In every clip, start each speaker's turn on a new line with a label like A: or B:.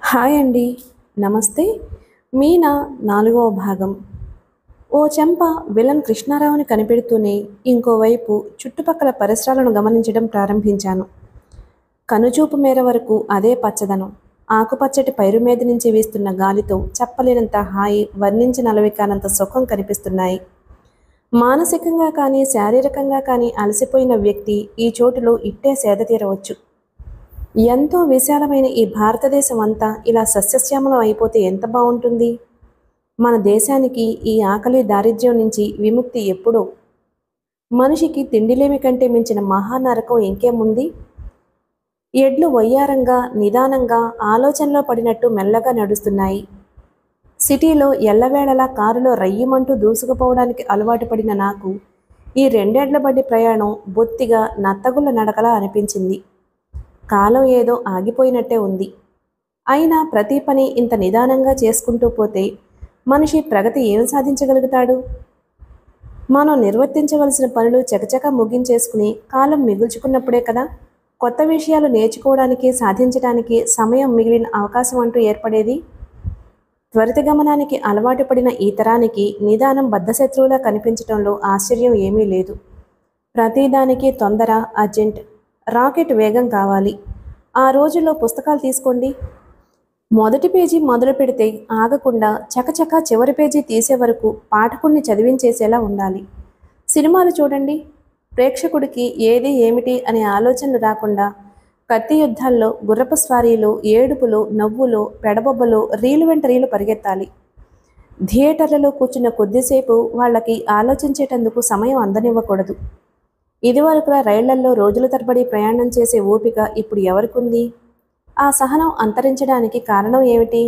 A: hi అండి నమస్తే మీనా నాలుగవ భాగం ఓ చెంప విలన్ కృష్ణారావుని కనిపెడుతూనే ఇంకోవైపు చుట్టుపక్కల పరిసరాలను గమనించడం ప్రారంభించాను కనుచూపు మేర వరకు అదే పచ్చదనం ఆకుపచ్చటి పైరు మీద నుంచి వీస్తున్న గాలితో చెప్పలేనంత హాయి వర్ణించి కానంత సుఖం కనిపిస్తున్నాయి మానసికంగా కానీ శారీరకంగా కానీ అలసిపోయిన వ్యక్తి ఈ చోటులో ఇట్టే సేద తీరవచ్చు ఎంతో విశాలమైన ఈ భారతదేశం అంతా ఇలా సస్యశ్యామలం అయిపోతే ఎంత బాగుంటుంది మన దేశానికి ఈ ఆకలి దారిద్ర్యం నుంచి విముక్తి ఎప్పుడో మనిషికి తిండిలేమి కంటే మించిన మహానరకం ఇంకేముంది ఎడ్లు వయ్యారంగా నిదానంగా ఆలోచనలో పడినట్టు మెల్లగా నడుస్తున్నాయి సిటీలో ఎల్లవేళలా కారులో రయ్యమంటూ దూసుకుపోవడానికి అలవాటు పడిన నాకు ఈ రెండేళ్ల బడి ప్రయాణం బొత్తిగా నత్తగుళ్ళ నడకలా అనిపించింది కాలం ఏదో ఆగిపోయినట్టే ఉంది అయినా ప్రతి పని ఇంత నిదానంగా చేసుకుంటూ పోతే మనిషి ప్రగతి ఏం సాధించగలుగుతాడు మనం నిర్వర్తించవలసిన పనులు చకచక ముగించేసుకుని కాలం మిగుల్చుకున్నప్పుడే కదా కొత్త విషయాలు నేర్చుకోవడానికి సాధించడానికి సమయం మిగిలిన అవకాశం అంటూ ఏర్పడేది త్వరితగమనానికి అలవాటు పడిన ఈ తరానికి నిదానం బద్ధశత్రువులా కనిపించడంలో ఆశ్చర్యం ఏమీ లేదు ప్రతిదానికి తొందర అర్జెంట్ రాకెట్ వేగం కావాలి ఆ రోజుల్లో పుస్తకాలు తీసుకోండి మొదటి పేజీ మొదలు పెడితే ఆగకుండా చకచక చివరి పేజీ తీసే వరకు పాఠకుణ్ణి చదివించేసేలా ఉండాలి సినిమాలు చూడండి ప్రేక్షకుడికి ఏది ఏమిటి అనే ఆలోచనలు రాకుండా కత్తి యుద్ధాల్లో గుర్రపు స్వారీలు ఏడుపులు నవ్వులు పెడబొబ్బలు రీలు వెంట రీలు పరిగెత్తాలి థియేటర్లలో కూర్చున్న కొద్దిసేపు వాళ్ళకి ఆలోచించేటందుకు సమయం అందనివ్వకూడదు ఇదివరకులా రైళ్లల్లో రోజుల తరబడి ప్రయాణం చేసే ఓపిక ఇప్పుడు ఎవరికుంది ఆ సహనం అంతరించడానికి కారణం ఏమిటి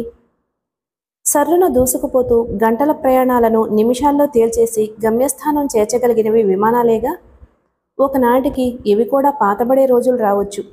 A: సర్రున దూసుకుపోతూ గంటల ప్రయాణాలను నిమిషాల్లో తేల్చేసి గమ్యస్థానం చేర్చగలిగినవి విమానాలేగా ఒకనాటికి ఇవి కూడా పాతబడే రోజులు రావచ్చు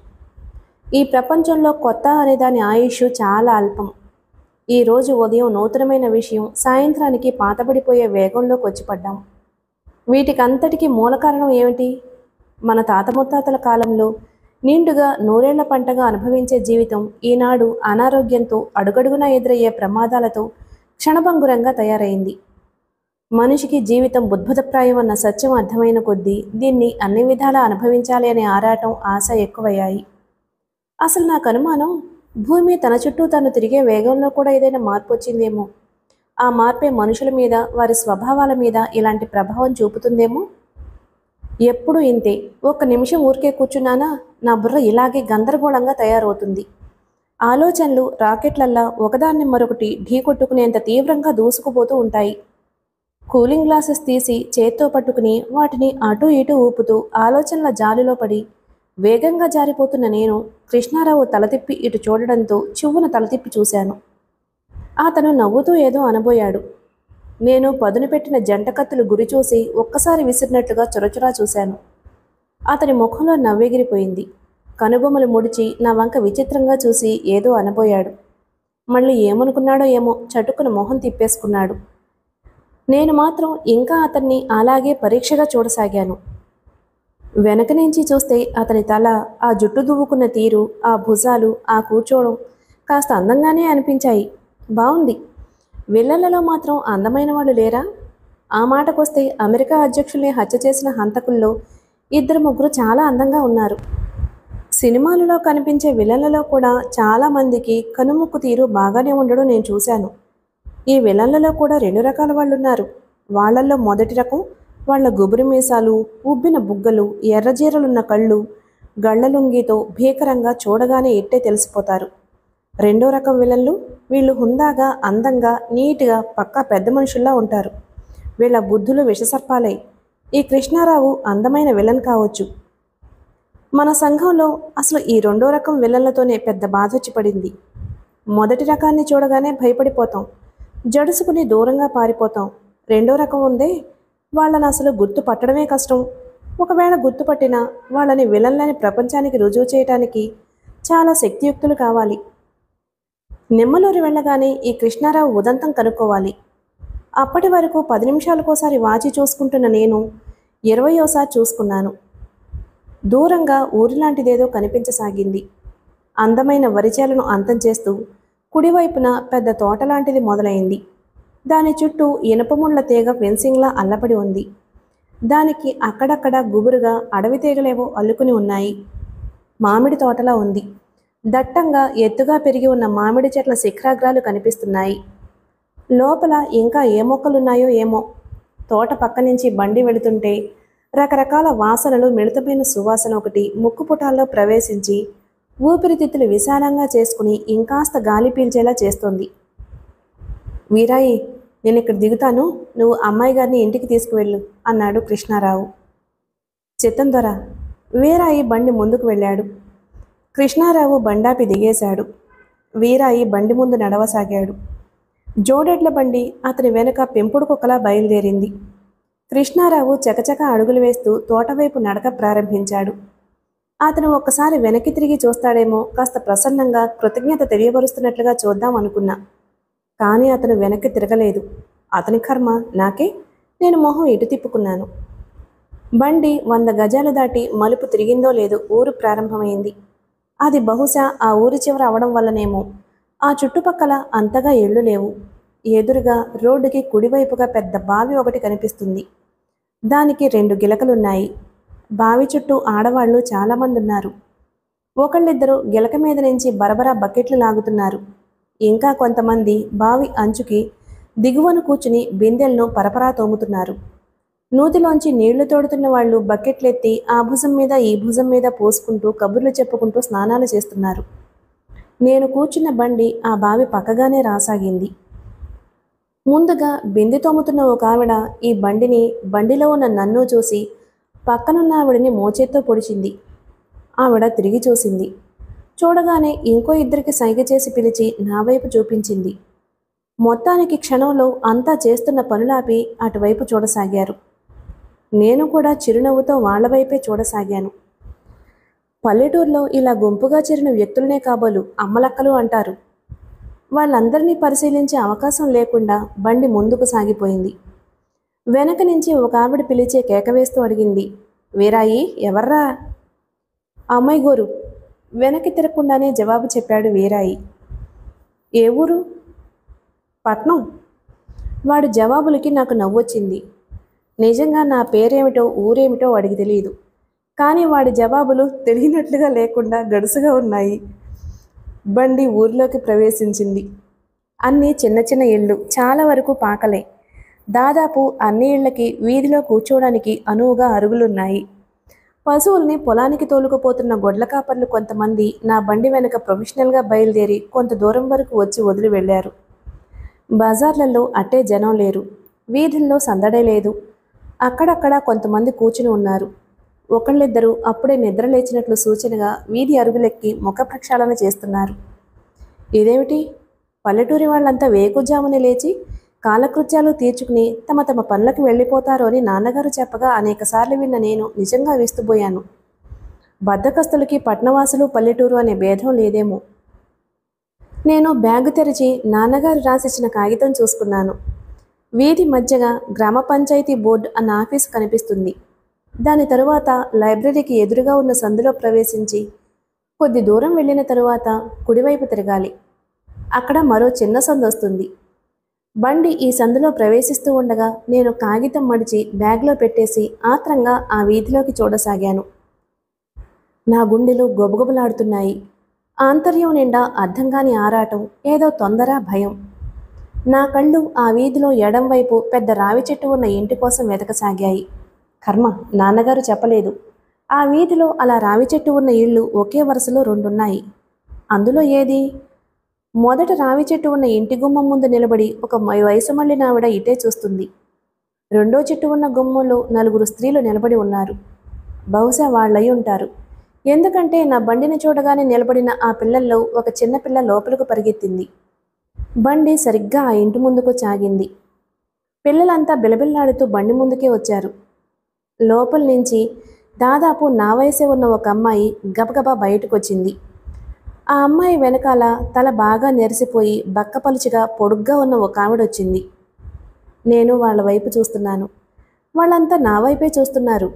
A: ఈ ప్రపంచంలో కొత్త అనే దాని ఆయుష్ చాలా అల్పం ఈ రోజు ఉదయం నూతనమైన విషయం సాయంత్రానికి పాతబడిపోయే వేగంలోకి వచ్చి పడ్డాం వీటికంతటికీ మూల కారణం ఏమిటి మన తాత ముత్తాతల కాలంలో నిండుగా నూరేళ్ల పంటగా అనుభవించే జీవితం ఈనాడు అనారోగ్యంతో అడుగడుగునా ఎదురయ్యే ప్రమాదాలతో క్షణభంగురంగా తయారైంది మనిషికి జీవితం బుద్భుతప్రాయం అన్న సత్యం అర్థమైన కొద్దీ దీన్ని అన్ని విధాలా అనుభవించాలి అనే ఆరాటం ఆశ ఎక్కువయ్యాయి అసలు నాకు అనుమానం భూమి తన చుట్టూ తను తిరిగే వేగంలో కూడా ఏదైనా మార్పు వచ్చిందేమో ఆ మార్పే మనుషుల మీద వారి స్వభావాల మీద ఇలాంటి ప్రభావం చూపుతుందేమో ఎప్పుడు ఇంతే ఒక్క నిమిషం ఊరికే కూర్చున్నానా నా బుర్ర ఇలాగే గందరగోళంగా తయారవుతుంది ఆలోచనలు రాకెట్లల్లా ఒకదాన్ని మరొకటి ఢీకొట్టుకునేంత తీవ్రంగా దూసుకుపోతూ ఉంటాయి కూలింగ్ గ్లాసెస్ తీసి చేత్తో పట్టుకుని వాటిని అటూ ఇటూ ఊపుతూ ఆలోచనల జాలిలో పడి వేగంగా జారిపోతున్న నేను కృష్ణారావు తలతిప్పి ఇటు చూడడంతో చివ్వున తలతిప్పి చూశాను అతను నవ్వుతూ ఏదో అనబోయాడు నేను పదును పెట్టిన జంట కత్తులు గురి చూసి ఒక్కసారి విసిరినట్లుగా చొరచొరా చూశాను అతని ముఖంలో నవ్వెగిరిపోయింది కనుబొమ్మలు ముడిచి నా వంక విచిత్రంగా చూసి ఏదో అనబోయాడు మళ్ళీ ఏమనుకున్నాడో ఏమో చటుక్కున మొహం తిప్పేసుకున్నాడు నేను మాత్రం ఇంకా అతన్ని అలాగే పరీక్షగా చూడసాగాను వెనక నుంచి చూస్తే అతని తల ఆ జుట్టు దువ్వుకున్న తీరు ఆ భుజాలు ఆ కూర్చోవడం కాస్త అందంగానే అనిపించాయి బాగుంది విల్లలలో మాత్రం అందమైన వాళ్ళు లేరా ఆ మాటకొస్తే అమెరికా అధ్యక్షుల్ని హత్య చేసిన హంతకుల్లో ఇద్దరు ముగ్గురు చాలా అందంగా ఉన్నారు సినిమాలలో కనిపించే విలన్లలో కూడా చాలా మందికి కనుముక్కు తీరు బాగానే ఉండడం నేను చూశాను ఈ విలన్లలో కూడా రెండు రకాల వాళ్ళు ఉన్నారు వాళ్ళల్లో మొదటి రకం వాళ్ళ గుబురు మీసాలు ఉబ్బిన బుగ్గలు ఎర్రజీరలున్న కళ్ళు గళ్ళలుంగితో భీకరంగా చూడగానే ఇట్టే తెలిసిపోతారు రెండో రకం విలన్లు వీళ్ళు హుందాగా అందంగా నీట్గా పక్కా పెద్ద మనుషుల్లా ఉంటారు వీళ్ళ బుద్ధులు విషసర్పాలై ఈ కృష్ణారావు అందమైన విలన్ కావచ్చు మన సంఘంలో అసలు ఈ రెండో రకం విలన్లతోనే పెద్ద బాధ వచ్చి పడింది మొదటి రకాన్ని చూడగానే భయపడిపోతాం జడుసుకుని దూరంగా పారిపోతాం రెండో రకం ఉందే వాళ్ళని అసలు గుర్తుపట్టడమే కష్టం ఒకవేళ గుర్తుపట్టినా వాళ్ళని విలన్లని ప్రపంచానికి రుజువు చేయటానికి చాలా శక్తియుక్తులు కావాలి నిమ్మలూరు వెళ్ళగానే ఈ కృష్ణారావు ఉదంతం కనుక్కోవాలి అప్పటి వరకు పది నిమిషాలకోసారి వాచి చూసుకుంటున్న నేను ఇరవయోసారి చూసుకున్నాను దూరంగా ఊరిలాంటిదేదో కనిపించసాగింది అందమైన వరిచేలను అంతం చేస్తూ కుడివైపున పెద్ద తోట లాంటిది మొదలైంది దాని చుట్టూ ఇనుపముళ్ల తీగ ఫెన్సింగ్లా అల్లపడి ఉంది దానికి అక్కడక్కడ గుబురుగా అడవి తీగలేవో అల్లుకుని ఉన్నాయి మామిడి తోటలా ఉంది దట్టంగా ఎత్తుగా పెరిగి ఉన్న మామిడి చెట్ల శిఖరాగ్రాలు కనిపిస్తున్నాయి లోపల ఇంకా ఏ మొక్కలున్నాయో ఏమో తోట పక్క నుంచి బండి వెళుతుంటే రకరకాల వాసనలు మిళితమైన సువాసన ఒకటి ముక్కు పుటాల్లో ప్రవేశించి ఊపిరితిత్తులు విశాలంగా చేసుకుని ఇంకాస్త గాలి పీల్చేలా చేస్తుంది వీరాయి నేను ఇక్కడ దిగుతాను నువ్వు అమ్మాయి గారిని ఇంటికి తీసుకువెళ్ళు అన్నాడు కృష్ణారావు చిత్తం దొర వీరాయి బండి ముందుకు వెళ్ళాడు కృష్ణారావు బండాపి దిగేశాడు వీరాయి బండి ముందు నడవసాగాడు జోడెడ్ల బండి అతని వెనుక పెంపుడు కుక్కలా బయలుదేరింది కృష్ణారావు చకచక అడుగులు వేస్తూ తోటవైపు నడక ప్రారంభించాడు అతను ఒక్కసారి వెనక్కి తిరిగి చూస్తాడేమో కాస్త ప్రసన్నంగా కృతజ్ఞత తెలియబరుస్తున్నట్లుగా చూద్దాం అనుకున్నా కానీ అతను వెనక్కి తిరగలేదు అతని కర్మ నాకే నేను మొహం ఇటు తిప్పుకున్నాను బండి వంద గజాలు దాటి మలుపు తిరిగిందో లేదో ఊరు ప్రారంభమైంది అది బహుశా ఆ ఊరి చివర అవడం వల్లనేమో ఆ చుట్టుపక్కల అంతగా ఇళ్ళు లేవు ఎదురుగా రోడ్డుకి కుడివైపుగా పెద్ద బావి ఒకటి కనిపిస్తుంది దానికి రెండు గిలకలున్నాయి బావి చుట్టూ ఆడవాళ్లు చాలామంది ఉన్నారు ఒకళ్ళిద్దరు గిలక మీద నుంచి బరబరా బకెట్లు లాగుతున్నారు ఇంకా కొంతమంది బావి అంచుకి దిగువన కూర్చుని బిందెలను పరపరా తోముతున్నారు నూతిలోంచి నీళ్లు తోడుతున్న వాళ్ళు బకెట్లెత్తి ఆ భుజం మీద ఈ భుజం మీద పోసుకుంటూ కబుర్లు చెప్పుకుంటూ స్నానాలు చేస్తున్నారు నేను కూర్చున్న బండి ఆ బావి పక్కగానే రాసాగింది ముందుగా బిందె తోముతున్న ఒక ఆవిడ ఈ బండిని బండిలో ఉన్న నన్ను చూసి పక్కనున్న ఆవిడని మోచేత్తో పొడిచింది ఆవిడ తిరిగి చూసింది చూడగానే ఇంకో ఇద్దరికి సైగ చేసి పిలిచి నా వైపు చూపించింది మొత్తానికి క్షణంలో అంతా చేస్తున్న పనులాపి అటువైపు చూడసాగారు నేను కూడా చిరునవ్వుతో వాళ్ళ వైపే చూడసాగాను పల్లెటూరులో ఇలా గుంపుగా చేరిన వ్యక్తులనే కాబోలు అమ్మలక్కలు అంటారు వాళ్ళందరినీ పరిశీలించే అవకాశం లేకుండా బండి ముందుకు సాగిపోయింది వెనక నుంచి ఒక ఆవిడ పిలిచే కేక వేస్తూ అడిగింది వీరాయి ఎవర్రా అమ్మాయి గోరు వెనక్కి తిరగకుండానే జవాబు చెప్పాడు వీరాయి ఏ ఊరు పట్నం వాడి జవాబులకి నాకు నవ్వొచ్చింది నిజంగా నా పేరేమిటో ఊరేమిటో వాడికి తెలియదు కానీ వాడి జవాబులు తెలియనట్లుగా లేకుండా గడుసుగా ఉన్నాయి బండి ఊర్లోకి ప్రవేశించింది అన్నీ చిన్న చిన్న ఇళ్ళు చాలా వరకు పాకలే దాదాపు అన్ని ఇళ్లకి వీధిలో కూర్చోవడానికి అనువుగా అరుగులున్నాయి పశువుల్ని పొలానికి తోలుకుపోతున్న గొడ్ల కాపర్లు కొంతమంది నా బండి వెనుక ప్రొఫెషనల్గా బయలుదేరి కొంత దూరం వరకు వచ్చి వదిలి వెళ్ళారు బజార్లలో అట్టే జనం లేరు వీధుల్లో సందడే లేదు అక్కడక్కడ కొంతమంది కూర్చుని ఉన్నారు ఒకళ్ళిద్దరూ అప్పుడే నిద్ర లేచినట్లు సూచనగా వీధి అరుగులెక్కి ముఖ ప్రక్షాళన చేస్తున్నారు ఇదేమిటి పల్లెటూరి వాళ్ళంతా వేకుజామునే లేచి కాలకృత్యాలు తీర్చుకుని తమ తమ పనులకు వెళ్ళిపోతారు అని నాన్నగారు చెప్పగా అనేకసార్లు విన్న నేను నిజంగా విస్తుపోయాను బద్దకస్తులకి పట్నవాసులు పల్లెటూరు అనే భేదం లేదేమో నేను బ్యాగు తెరిచి నాన్నగారు రాసిచ్చిన కాగితం చూసుకున్నాను వీధి మధ్యగా గ్రామ పంచాయతీ బోర్డు అన్న ఆఫీస్ కనిపిస్తుంది దాని తరువాత లైబ్రరీకి ఎదురుగా ఉన్న సందులో ప్రవేశించి కొద్ది దూరం వెళ్ళిన తరువాత కుడివైపు తిరగాలి అక్కడ మరో చిన్న సందు వస్తుంది బండి ఈ సందులో ప్రవేశిస్తూ ఉండగా నేను కాగితం మడిచి బ్యాగ్లో పెట్టేసి ఆత్రంగా ఆ వీధిలోకి చూడసాగాను నా గుండెలు గొబగొబలాడుతున్నాయి ఆంతర్యం నిండా అర్థం కాని ఆరాటం ఏదో తొందర భయం నా కళ్ళు ఆ వీధిలో ఎడం వైపు పెద్ద రావి చెట్టు ఉన్న ఇంటి కోసం వెతకసాగాయి కర్మ నాన్నగారు చెప్పలేదు ఆ వీధిలో అలా రావి చెట్టు ఉన్న ఇళ్ళు ఒకే వరుసలో రెండున్నాయి అందులో ఏది మొదట రావి చెట్టు ఉన్న ఇంటి గుమ్మం ముందు నిలబడి ఒక మ- వయసు మళ్ళిన ఆవిడ ఇటే చూస్తుంది రెండో చెట్టు ఉన్న గుమ్మంలో నలుగురు స్త్రీలు నిలబడి ఉన్నారు బహుశా వాళ్ళై ఉంటారు ఎందుకంటే నా బండిని చూడగానే నిలబడిన ఆ పిల్లల్లో ఒక చిన్న పిల్ల లోపలకు పరిగెత్తింది బండి సరిగ్గా ఆ ఇంటి ముందుకు చాగింది పిల్లలంతా బిలబిల్లాడుతూ బండి ముందుకే వచ్చారు లోపల నుంచి దాదాపు నా వయసే ఉన్న ఒక అమ్మాయి గబగబా బయటకు వచ్చింది ఆ అమ్మాయి వెనకాల తల బాగా నెరిసిపోయి బక్కపలుచుగా పొడుగ్గా ఉన్న ఒక ఆవిడ వచ్చింది నేను వాళ్ళ వైపు చూస్తున్నాను వాళ్ళంతా నా వైపే చూస్తున్నారు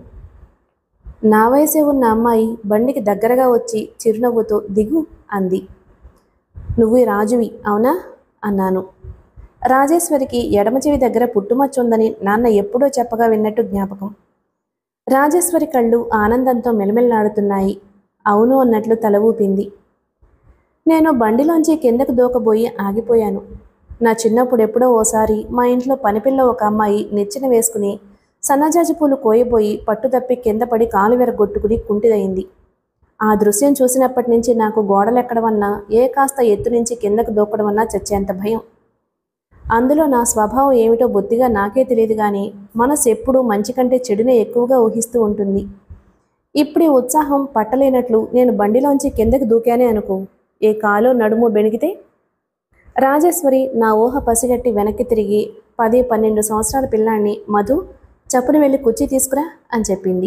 A: నా వయసే ఉన్న అమ్మాయి బండికి దగ్గరగా వచ్చి చిరునవ్వుతో దిగు అంది నువ్వు ఈ రాజువి అవునా అన్నాను రాజేశ్వరికి ఎడమ చెవి దగ్గర పుట్టుమచ్చ ఉందని నాన్న ఎప్పుడో చెప్పగా విన్నట్టు జ్ఞాపకం రాజేశ్వరి కళ్ళు ఆనందంతో మెలమెల్లాడుతున్నాయి అవును అన్నట్లు తల ఊపింది నేను బండిలోంచి కిందకు దూకబోయి ఆగిపోయాను నా చిన్నప్పుడు ఎప్పుడో ఓసారి మా ఇంట్లో పనిపిల్ల ఒక అమ్మాయి నెచ్చిన వేసుకుని సన్నజాజి పూలు కోయబోయి పట్టుదప్పి కింద పడి కాలు వెరగొట్టుకుని కుంటిదయింది ఆ దృశ్యం చూసినప్పటి నుంచి నాకు గోడలెక్కడమన్నా ఏ కాస్త ఎత్తు నుంచి కిందకు దూకడమన్నా చచ్చేంత భయం అందులో నా స్వభావం ఏమిటో బొత్తిగా నాకే తెలియదు కానీ మనసు ఎప్పుడూ మంచి కంటే చెడునే ఎక్కువగా ఊహిస్తూ ఉంటుంది ఇప్పుడు ఈ ఉత్సాహం పట్టలేనట్లు నేను బండిలోంచి కిందకి దూకానే అనుకో ఏ కాలో నడుము బెణిగితే రాజేశ్వరి నా ఊహ పసిగట్టి వెనక్కి తిరిగి పది పన్నెండు సంవత్సరాల పిల్లాన్ని మధు చప్పున వెళ్ళి కుర్చీ తీసుకురా అని చెప్పింది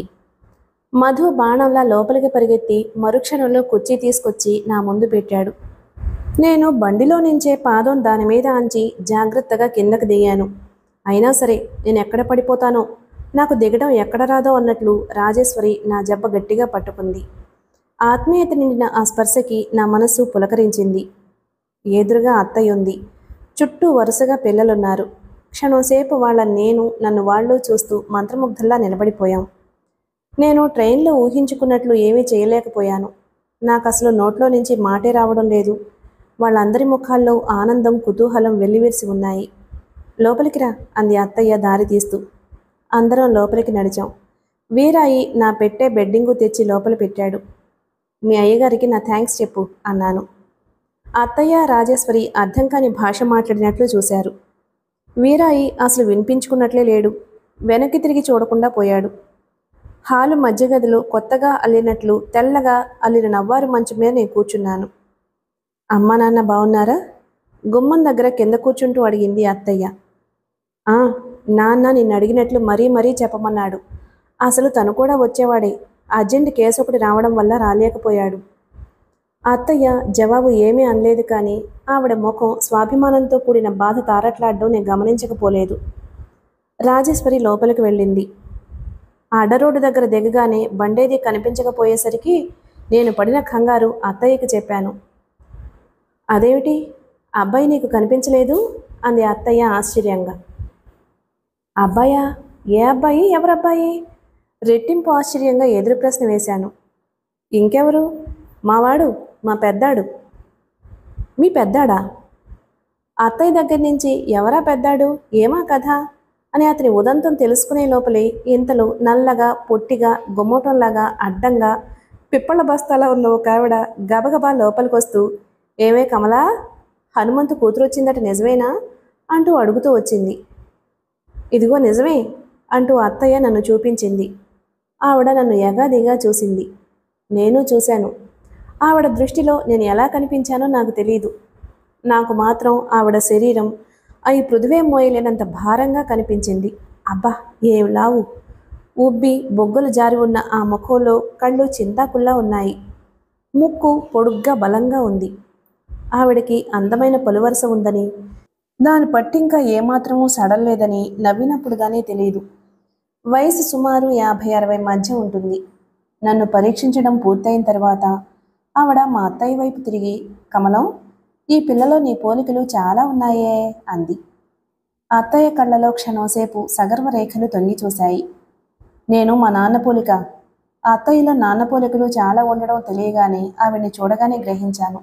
A: మధు బాణంలా లోపలికి పరిగెత్తి మరుక్షణంలో కుర్చీ తీసుకొచ్చి నా ముందు పెట్టాడు నేను బండిలో నుంచే పాదం దాని మీద అంచి జాగ్రత్తగా కిందకు దిగాను అయినా సరే నేను ఎక్కడ పడిపోతానో నాకు దిగడం ఎక్కడ రాదో అన్నట్లు రాజేశ్వరి నా జబ్బ గట్టిగా పట్టుకుంది ఆత్మీయత నిండిన ఆ స్పర్శకి నా మనస్సు పులకరించింది ఎదురుగా అత్తయ్య ఉంది చుట్టూ వరుసగా పిల్లలున్నారు క్షణంసేపు వాళ్ళ నేను నన్ను వాళ్ళు చూస్తూ మంత్రముగ్ధల్లా నిలబడిపోయాం నేను ట్రైన్లో ఊహించుకున్నట్లు ఏమీ చేయలేకపోయాను నాకు అసలు నోట్లో నుంచి మాటే రావడం లేదు వాళ్ళందరి ముఖాల్లో ఆనందం కుతూహలం వెల్లివిరిసి ఉన్నాయి లోపలికి రా అంది అత్తయ్య దారి తీస్తూ అందరం లోపలికి నడిచాం వీరాయి నా పెట్టే బెడ్డింగు తెచ్చి లోపల పెట్టాడు మీ అయ్యగారికి నా థ్యాంక్స్ చెప్పు అన్నాను అత్తయ్య రాజేశ్వరి అర్థం కాని భాష మాట్లాడినట్లు చూశారు వీరాయి అసలు వినిపించుకున్నట్లే లేడు వెనక్కి తిరిగి చూడకుండా పోయాడు హాలు మధ్య గదిలో కొత్తగా అల్లినట్లు తెల్లగా అల్లిన నవ్వారు మంచం మీద నేను కూర్చున్నాను అమ్మ నాన్న బాగున్నారా గుమ్మం దగ్గర కింద కూర్చుంటూ అడిగింది అత్తయ్య ఆ నాన్న నిన్ను అడిగినట్లు మరీ మరీ చెప్పమన్నాడు అసలు తను కూడా వచ్చేవాడే అర్జెంట్ కేసు ఒకటి రావడం వల్ల రాలేకపోయాడు అత్తయ్య జవాబు ఏమీ అనలేదు కానీ ఆవిడ ముఖం స్వాభిమానంతో కూడిన బాధ తారట్లాడడం నేను గమనించకపోలేదు రాజేశ్వరి లోపలికి వెళ్ళింది ఆ అడ్డరోడ్డు దగ్గర దిగగానే బండేది కనిపించకపోయేసరికి నేను పడిన కంగారు అత్తయ్యకి చెప్పాను అదేమిటి అబ్బాయి నీకు కనిపించలేదు అంది అత్తయ్య ఆశ్చర్యంగా అబ్బాయా ఏ అబ్బాయి ఎవరబ్బాయి రెట్టింపు ఆశ్చర్యంగా ఎదురు ప్రశ్న వేశాను ఇంకెవరు మావాడు మా పెద్దాడు మీ పెద్దాడా అత్తయ్య దగ్గర నుంచి ఎవరా పెద్దాడు ఏమా కథ అని అతని ఉదంతం తెలుసుకునే లోపలే ఇంతలో నల్లగా పొట్టిగా గుమ్మటంలాగా అడ్డంగా పిప్పళ్ళ బస్తాలా ఉన్న ఒక ఆవిడ గబగబా లోపలికొస్తూ ఏమే కమలా హనుమంతు కూతురు వచ్చిందట నిజమేనా అంటూ అడుగుతూ వచ్చింది ఇదిగో నిజమే అంటూ అత్తయ్య నన్ను చూపించింది ఆవిడ నన్ను ఎగాదిగా చూసింది నేను చూశాను ఆవిడ దృష్టిలో నేను ఎలా కనిపించానో నాకు తెలియదు నాకు మాత్రం ఆవిడ శరీరం అవి పృథివే మోయలేనంత భారంగా కనిపించింది అబ్బా ఏం లావు ఉబ్బి బొగ్గలు జారి ఉన్న ఆ ముఖంలో కళ్ళు చింతాకుల్లా ఉన్నాయి ముక్కు పొడుగ్గా బలంగా ఉంది ఆవిడకి అందమైన పలువరస ఉందని దాని పట్టింకా ఏమాత్రమూ సడల్లేదని నవ్వినప్పుడుగానే తెలియదు వయసు సుమారు యాభై అరవై మధ్య ఉంటుంది నన్ను పరీక్షించడం పూర్తయిన తర్వాత ఆవిడ మా అత్తయ్య వైపు తిరిగి కమలం ఈ పిల్లలో నీ పోలికలు చాలా ఉన్నాయే అంది అత్తయ్య కళ్ళలో క్షణంసేపు సగర్వ రేఖలు తొంగి చూశాయి నేను మా నాన్న పోలిక ఆ అత్తయ్యలో నాన్న పోలికలు చాలా ఉండడం తెలియగానే ఆవిడ్ని చూడగానే గ్రహించాను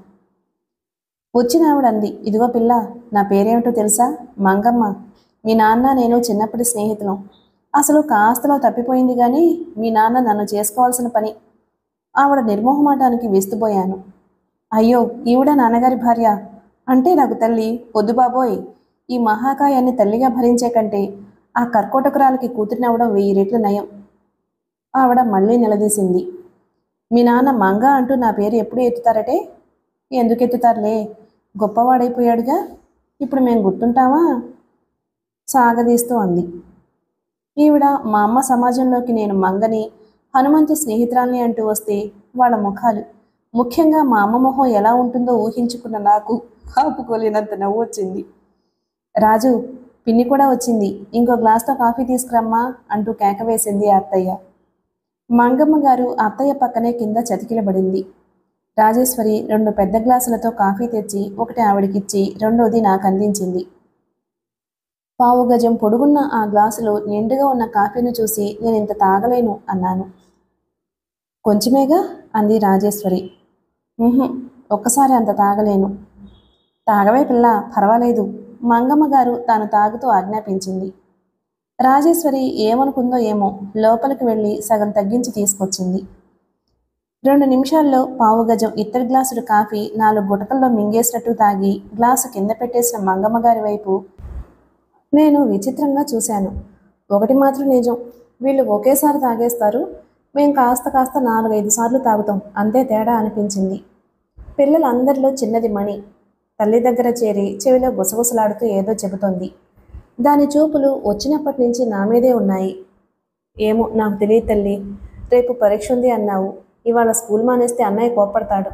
A: వచ్చిన ఆవిడ అంది ఇదిగో పిల్ల నా పేరేమిటో తెలుసా మంగమ్మ మీ నాన్న నేను చిన్నప్పటి స్నేహితులం అసలు కాస్తలో తప్పిపోయింది కానీ మీ నాన్న నన్ను చేసుకోవాల్సిన పని ఆవిడ నిర్మోహమాటానికి విస్తుపోయాను అయ్యో ఈవిడ నాన్నగారి భార్య అంటే నాకు తల్లి వద్దు బాబోయ్ ఈ మహాకాయాన్ని తల్లిగా భరించే కంటే ఆ కర్కోటకురాలకి కూతురినవ్వడం వెయ్యి రెట్లు నయం ఆవిడ మళ్ళీ నిలదీసింది మీ నాన్న మంగ అంటూ నా పేరు ఎప్పుడు ఎత్తుతారటే ఎందుకు ఎత్తుతారులే గొప్పవాడైపోయాడుగా ఇప్పుడు మేము గుర్తుంటామా సాగదీస్తూ అంది ఈవిడ మా అమ్మ సమాజంలోకి నేను మంగని హనుమంతు స్నేహితురాల్ని అంటూ వస్తే వాళ్ళ ముఖాలు ముఖ్యంగా మా అమ్మ మొహం ఎలా ఉంటుందో ఊహించుకున్న నాకు ఆపుకోలేనంత నవ్వు వచ్చింది రాజు పిన్ని కూడా వచ్చింది ఇంకో గ్లాస్తో కాఫీ తీసుకురమ్మా అంటూ కేక వేసింది ఆ అత్తయ్య మంగమ్మ గారు అత్తయ్య పక్కనే కింద చతికిలబడింది రాజేశ్వరి రెండు పెద్ద గ్లాసులతో కాఫీ తెచ్చి ఒకటి ఆవిడకిచ్చి రెండోది నాకు అందించింది పావు గజం పొడుగున్న ఆ గ్లాసులో నిండుగా ఉన్న కాఫీని చూసి నేను ఇంత తాగలేను అన్నాను కొంచెమేగా అంది రాజేశ్వరి "ఉహుం, ఒక్కసారి అంత తాగలేను తాగవే పిల్ల పర్వాలేదు మంగమ్మ గారు తాను తాగుతూ ఆజ్ఞాపించింది రాజేశ్వరి ఏమనుకుందో ఏమో లోపలికి వెళ్ళి సగం తగ్గించి తీసుకొచ్చింది రెండు నిమిషాల్లో పావు గజం ఇత్తడి గ్లాసుడు కాఫీ నాలుగు గుటకల్లో మింగేసినట్టు తాగి గ్లాసు కింద పెట్టేసిన మంగమ్మ గారి వైపు నేను విచిత్రంగా చూశాను ఒకటి మాత్రం నిజం వీళ్ళు ఒకేసారి తాగేస్తారు మేం కాస్త కాస్త నాలుగైదు సార్లు తాగుతాం అంతే తేడా అనిపించింది పిల్లలందరిలో చిన్నది మణి తల్లి దగ్గర చేరి చెవిలో గుసగుసలాడుతూ ఏదో చెబుతోంది దాని చూపులు వచ్చినప్పటి నుంచి నా మీదే ఉన్నాయి ఏమో నాకు తెలియదు తల్లి రేపు పరీక్ష ఉంది అన్నావు ఇవాళ స్కూల్ మానేస్తే అన్నయ్య కోప్పడతాడు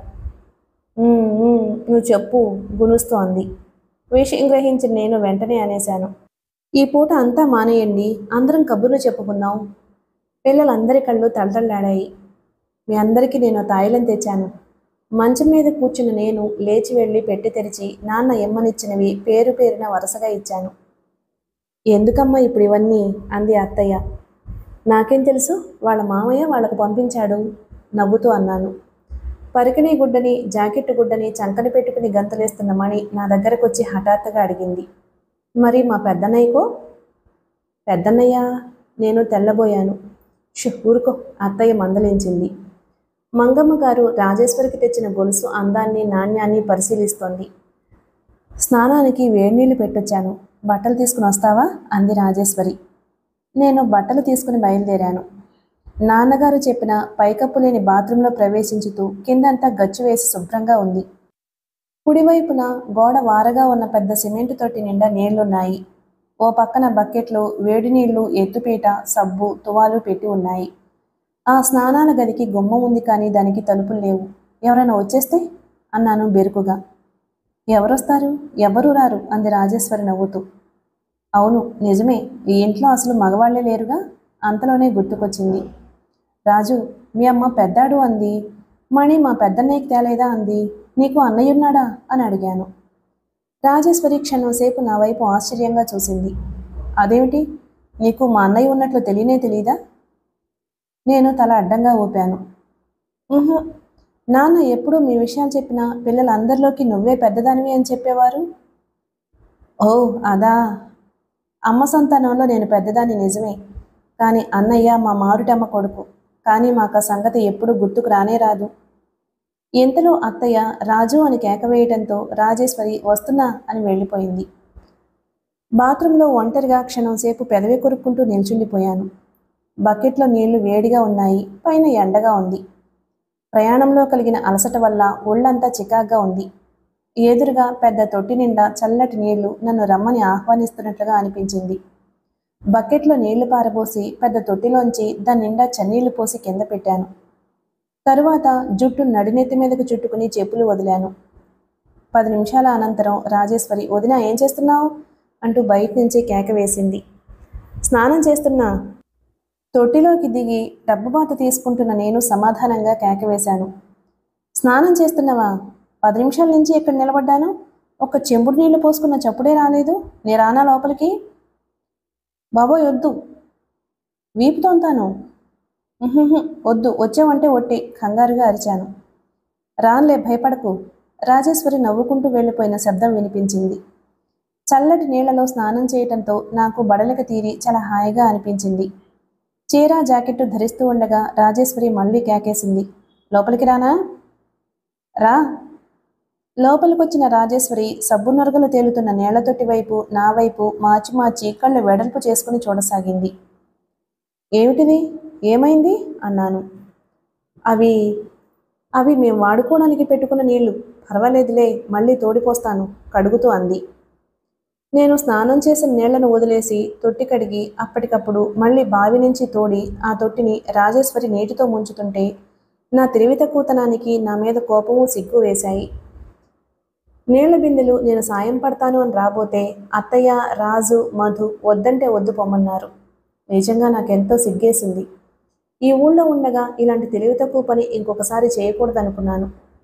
A: "ఉమ్, ఉమ్, నువ్వు చెప్పు గునుస్తూ అంది విషయం గ్రహించిన నేను వెంటనే అనేశాను ఈ పూట అంతా మానేయండి అందరం కబుర్లు చెప్పుకుందాం పిల్లలందరి కళ్ళు తలతళ్ళాడాయి మీ అందరికీ నేను తాయిలం తెచ్చాను మంచం మీద కూర్చున్న నేను లేచి వెళ్ళి పెట్టి తెరిచి నాన్న ఎమ్మనిచ్చినవి పేరు పేరున వరుసగా ఇచ్చాను ఎందుకమ్మా ఇప్పుడు ఇవన్నీ అంది అత్తయ్య నాకేం తెలుసు వాళ్ళ మామయ్య వాళ్ళకు పంపించాడు నవ్వుతూ అన్నాను పరికిణీ గుడ్డని జాకెట్ గుడ్డని చంకన పెట్టుకుని గంతలేస్తున్న మణి నా దగ్గరకు వచ్చి హఠాత్తుగా అడిగింది మరి మా పెద్దన్నయ్యకో పెద్దన్నయ్య నేను తెల్లబోయాను షు ఊరుకో అత్తయ్య మందలించింది మంగమ్మ గారు రాజేశ్వరికి తెచ్చిన గొలుసు అందాన్ని నాణ్యాన్ని పరిశీలిస్తోంది స్నానానికి వేడినీళ్ళు పెట్టొచ్చాను బట్టలు తీసుకుని వస్తావా అంది రాజేశ్వరి నేను బట్టలు తీసుకుని బయలుదేరాను నాన్నగారు చెప్పిన పైకప్పు లేని బాత్రూంలో ప్రవేశించుతూ కిందంతా గచ్చు వేసి శుభ్రంగా ఉంది కుడివైపున గోడ వారగా ఉన్న పెద్ద సిమెంటు తొట్టి నిండా నీళ్లున్నాయి ఓ పక్కన బకెట్లు వేడి నీళ్లు ఎత్తుపీట సబ్బు తువాలు పెట్టి ఉన్నాయి ఆ స్నానాల గదికి గుమ్మం ఉంది కానీ దానికి తలుపులు లేవు ఎవరైనా వచ్చేస్తే అన్నాను బెరుకుగా ఎవరొస్తారు ఎవరు రారు అంది రాజేశ్వరి నవ్వుతూ అవును నిజమే ఈ ఇంట్లో అసలు మగవాళ్లే లేరుగా అంతలోనే గుర్తుకొచ్చింది రాజు మీ అమ్మ పెద్దాడు అంది మణి మా పెద్దన్నయ్యకి తేలేదా అంది నీకు అన్నయ్య ఉన్నాడా అని అడిగాను రాజేశ్వరి క్షణంసేపు నా వైపు ఆశ్చర్యంగా చూసింది అదేమిటి నీకు మా అన్నయ్య ఉన్నట్లు తెలియనే తెలీదా నేను తల అడ్డంగా ఊపాను "ఉహు, నాన్న ఎప్పుడూ మీ విషయాలు చెప్పినా పిల్లలందరిలోకి నువ్వే పెద్దదానివి అని చెప్పేవారు ఓ అదా అమ్మ సంతానంలో నేను పెద్దదాన్ని నిజమే కానీ అన్నయ్య మా మారుటమ్మ కొడుకు కానీ మాకు ఆ సంగతి ఎప్పుడు గుర్తుకు రానే రాదు ఇంతలో అత్తయ్య రాజు అని కేక వేయటంతో రాజేశ్వరి వస్తున్నా అని వెళ్ళిపోయింది బాత్రూంలో ఒంటరిగా క్షణంసేపు పెదవి కొరుక్కుంటూ నిల్చుండిపోయాను బకెట్లో నీళ్లు వేడిగా ఉన్నాయి పైన ఎండగా ఉంది ప్రయాణంలో కలిగిన అలసట వల్ల ఒళ్ళంతా చికాగ్గా ఉంది ఎదురుగా పెద్ద తొట్టి నిండా చల్లటి నీళ్లు నన్ను రమ్మని ఆహ్వానిస్తున్నట్లుగా అనిపించింది బకెట్లో నీళ్లు పారబోసి పెద్ద తొట్టిలోంచి దాని నిండా చన్నీళ్లు పోసి కింద పెట్టాను తరువాత జుట్టు నడినెత్తి మీదకు చుట్టుకుని చెప్పులు వదిలాను పది నిమిషాల అనంతరం రాజేశ్వరి వదిన ఏం చేస్తున్నావు అంటూ బయట నుంచి కేక వేసింది స్నానం చేస్తున్నా తొట్టిలోకి దిగి డబ్బు బాత తీసుకుంటున్న నేను సమాధానంగా కేక వేశాను స్నానం చేస్తున్నావా పది నిమిషాల నుంచి ఇక్కడ నిలబడ్డాను ఒక చెంబుడు నీళ్లు పోసుకున్న చప్పుడే రాలేదు నీ రానా లోపలికి బాబోయ్ వద్దు వీపుతోంతాను ఉహుహు, వద్దు వచ్చావంటే ఒట్టి కంగారుగా అరిచాను రాన్లే భయపడకు రాజేశ్వరి నవ్వుకుంటూ వెళ్ళిపోయిన శబ్దం వినిపించింది చల్లటి నీళ్లలో స్నానం చేయటంతో నాకు బడలిక తీరి చాలా హాయిగా అనిపించింది చీర జాకెట్టు ధరిస్తూ ఉండగా రాజేశ్వరి మళ్ళీ కేకేసింది లోపలికి రానా రా లోపలికొచ్చిన రాజేశ్వరి సబ్బు నొరగలు తేలుతున్న నేలతొట్టి వైపు నా వైపు మార్చి మార్చి కళ్ళు వెడల్పు చేసుకుని చూడసాగింది ఏమిటిది ఏమైంది అన్నాను అవి అవి మేము వాడుకోవడానికి పెట్టుకున్న నీళ్లు పర్వాలేదులే మళ్ళీ తోడిపోస్తాను కడుగుతూ అంది నేను స్నానం చేసిన నీళ్లను వదిలేసి తొట్టి కడిగి అప్పటికప్పుడు మళ్ళీ బావి నుంచి తోడి ఆ తొట్టిని రాజేశ్వరి నీటితో ముంచుతుంటే నా తెలివి తక్కువతనానికి నా మీద కోపము సిగ్గు వేశాయి నీళ్ల బిందెలు నేను సాయం పడతాను అని రాబోతే అత్తయ్య రాజు మధు వద్దంటే వద్దు పొమ్మన్నారు నిజంగా నాకెంతో సిగ్గేసింది ఈ ఊళ్ళో ఉండగా ఇలాంటి తెలివి తక్కువ పని ఇంకొకసారి చేయకూడదనుకున్నాను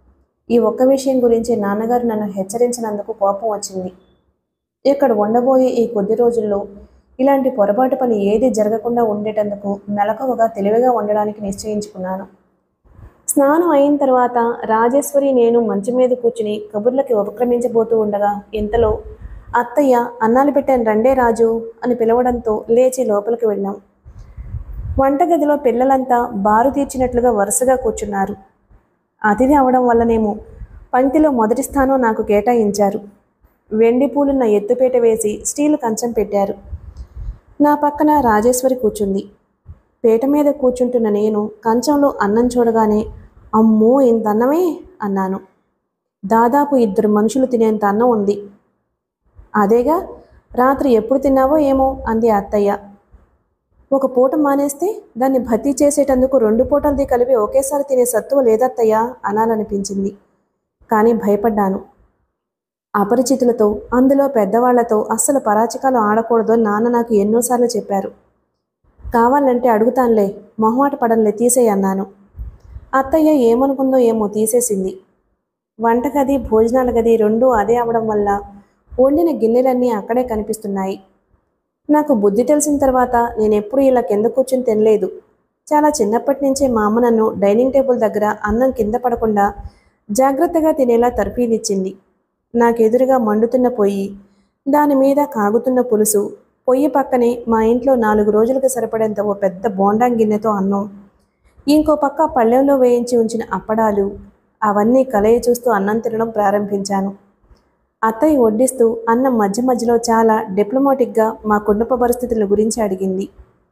A: ఈ ఒక్క విషయం గురించి నాన్నగారు నన్ను హెచ్చరించినందుకు కోపం వచ్చింది ఇక్కడ ఉండబోయే ఈ కొద్ది రోజుల్లో ఇలాంటి పొరపాటు పని ఏది జరగకుండా ఉండేటందుకు మెలకువగా తెలివిగా ఉండడానికి నిశ్చయించుకున్నాను స్నానం అయిన తర్వాత రాజేశ్వరి నేను మంచం మీద కూర్చుని కబుర్లకి ఉపక్రమించబోతూ ఉండగా ఇంతలో అత్తయ్య అన్నాలు పెట్టాను రండే రాజు అని పిలవడంతో లేచి లోపలికి వెళ్ళాం వంటగదిలో పిల్లలంతా బారు తీర్చినట్లుగా వరుసగా కూర్చున్నారు అతిథి అవడం వల్లనేమో పంక్తిలో మొదటి స్థానం నాకు కేటాయించారు వెండి పూలున్న ఎత్తుపేట వేసి స్టీలు కంచం పెట్టారు నా పక్కన రాజేశ్వరి కూర్చుంది పీట మీద కూర్చుంటున్న నేను కంచంలో అన్నం చూడగానే అమ్మో ఇంత అన్నమే అన్నాను దాదాపు ఇద్దరు మనుషులు తినేంత అన్నం ఉంది అదేగా రాత్రి ఎప్పుడు తిన్నావో ఏమో అంది అత్తయ్య ఒక పూట మానేస్తే దాన్ని భర్తీ చేసేటందుకు రెండు పూటలది కలిపి ఒకేసారి తినే సత్తువ లేదత్తయ్యా అనాలనిపించింది కానీ భయపడ్డాను అపరిచితులతో అందులో పెద్దవాళ్లతో అస్సలు పరాచికాలు ఆడకూడదు అని నాన్న నాకు ఎన్నోసార్లు చెప్పారు కావాలంటే అడుగుతానులే మొహమాట పడంలే తీసేయి అన్నాను అత్తయ్య ఏమనుకుందో ఏమో తీసేసింది వంటగది భోజనాల గది రెండూ అదే అవడం వల్ల వండిన గిన్నెలన్నీ అక్కడే కనిపిస్తున్నాయి నాకు బుద్ధి తెలిసిన తర్వాత నేను ఎప్పుడు ఇలా కింద కూర్చుని తినలేదు చాలా చిన్నప్పటి నుంచే మా అమ్మ నన్ను డైనింగ్ టేబుల్ దగ్గర అన్నం కింద పడకుండా జాగ్రత్తగా తినేలా తర్ఫీదిచ్చింది నాకెదురుగా మండుతున్న పొయ్యి దాని మీద కాగుతున్న పులుసు పొయ్యి పక్కనే మా ఇంట్లో నాలుగు రోజులకు సరిపడేంత ఓ పెద్ద బోండా గిన్నెతో అన్నం ఇంకో పక్క పళ్ళెంలో వేయించి ఉంచిన అప్పడాలు అవన్నీ కలయి చూస్తూ అన్నం తినడం ప్రారంభించాను అత్తయ్య వడ్డిస్తూ అన్నం మధ్య మధ్యలో చాలా డిప్లొమాటిక్గా మా కుటుంబ పరిస్థితుల గురించి అడిగింది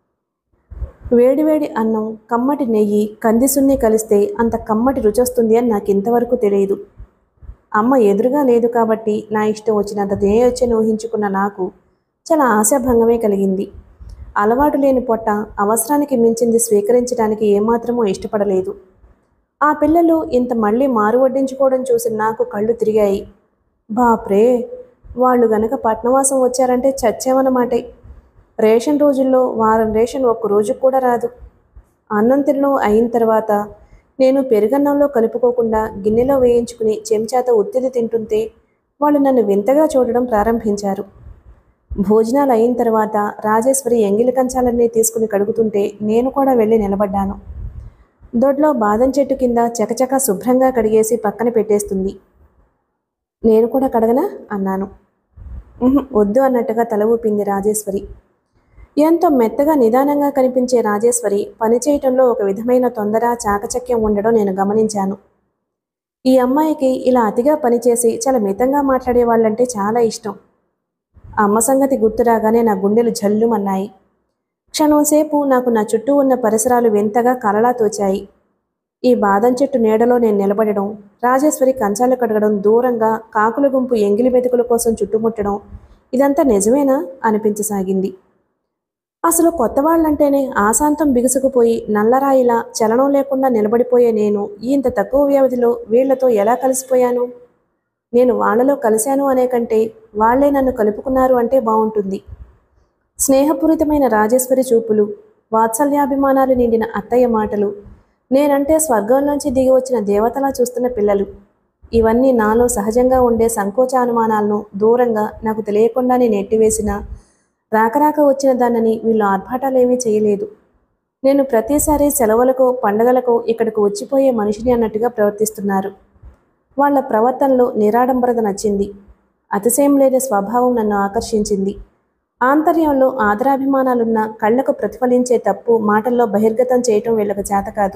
A: వేడివేడి అన్నం కమ్మటి నెయ్యి కందిసున్ని కలిస్తే అంత కమ్మటి రుచి వస్తుంది అని నాకు ఇంతవరకు తెలియదు అమ్మ ఎదురుగా లేదు కాబట్టి నా ఇష్టం వచ్చినంత తినేయొచ్చని ఊహించుకున్న నాకు చాలా ఆశాభంగమే కలిగింది అలవాటు లేని పొట్ట అవసరానికి మించింది స్వీకరించడానికి ఏమాత్రమూ ఇష్టపడలేదు ఆ పిల్లలు ఇంత మళ్ళీ మారు వడ్డించుకోవడం చూసి నాకు కళ్ళు తిరిగాయి బాప్రే వాళ్ళు గనక పట్నవాసం వచ్చారంటే చచ్చామన్నమాటే రేషన్ రోజుల్లో వారం రేషన్ ఒక్క రోజు కూడా రాదు అన్నం తినడం అయిన తర్వాత నేను పెరుగన్నంలో కలుపుకోకుండా గిన్నెలో వేయించుకుని చెంచాతో ఉత్తిది తింటుంటే వాళ్ళు నన్ను వింతగా చూడడం ప్రారంభించారు భోజనాలు అయిన తర్వాత రాజేశ్వరి ఎంగిలి కంచాలన్నీ తీసుకుని కడుగుతుంటే నేను కూడా వెళ్ళి నిలబడ్డాను దొడ్లో బాదం చెట్టు కింద చకచక శుభ్రంగా కడిగేసి పక్కన పెట్టేస్తుంది నేను కూడా కడగనా అన్నాను "ఉహుం, వద్దు అన్నట్టుగా తల ఊపింది రాజేశ్వరి ఎంతో మెత్తగా నిదానంగా కనిపించే రాజేశ్వరి పని చేయటంలో ఒక విధమైన తొందర చాకచక్యం ఉండడం నేను గమనించాను ఈ అమ్మాయికి ఇలా అతిగా పనిచేసి చాలా మితంగా మాట్లాడే వాళ్ళంటే చాలా ఇష్టం అమ్మ సంగతి గుర్తురాగానే నా గుండెలు జల్లుమన్నాయి క్షణంసేపు నాకు నా చుట్టూ ఉన్న పరిసరాలు వింతగా కలలా తోచాయి ఈ బాదం చెట్టు నీడలో నేను నిలబడడం రాజేశ్వరి కంచాలు కడగడం దూరంగా కాకుల గుంపు ఎంగిలి మెతుకుల కోసం చుట్టుముట్టడం ఇదంతా నిజమేనా అనిపించసాగింది అసలు కొత్త వాళ్ళంటేనే ఆశాంతం బిగుసుకుపోయి నల్లరాయిలా చలనం లేకుండా నిలబడిపోయే నేను ఇంత తక్కువ వ్యవధిలో వీళ్లతో ఎలా కలిసిపోయాను నేను వాళ్ళలో కలిశాను అనే కంటే వాళ్లే నన్ను కలుపుకున్నారు అంటే బాగుంటుంది స్నేహపూరితమైన రాజేశ్వరి చూపులు వాత్సల్యాభిమానాలు నిండిన అత్తయ్య మాటలు నేనంటే స్వర్గంలోంచి దిగి వచ్చిన దేవతలా చూస్తున్న పిల్లలు ఇవన్నీ నాలో సహజంగా ఉండే సంకోచ అనుమానాలను దూరంగా నాకు తెలియకుండానే నెట్టివేసిన రాకరాక వచ్చిన దాన్నని వీళ్ళు ఆర్భాటాలేమీ చేయలేదు నేను ప్రతిసారి సెలవులకు పండగలకు ఇక్కడికి వచ్చిపోయే మనిషిని అన్నట్టుగా ప్రవర్తిస్తున్నారు వాళ్ళ ప్రవర్తనలో నిరాడంబరత నచ్చింది అతిశయం లేని స్వభావం నన్ను ఆకర్షించింది ఆంతర్యంలో ఆదరాభిమానాలున్న కళ్లకు ప్రతిఫలించే తప్పు మాటల్లో బహిర్గతం చేయటం వీళ్ళకు చేత కాదు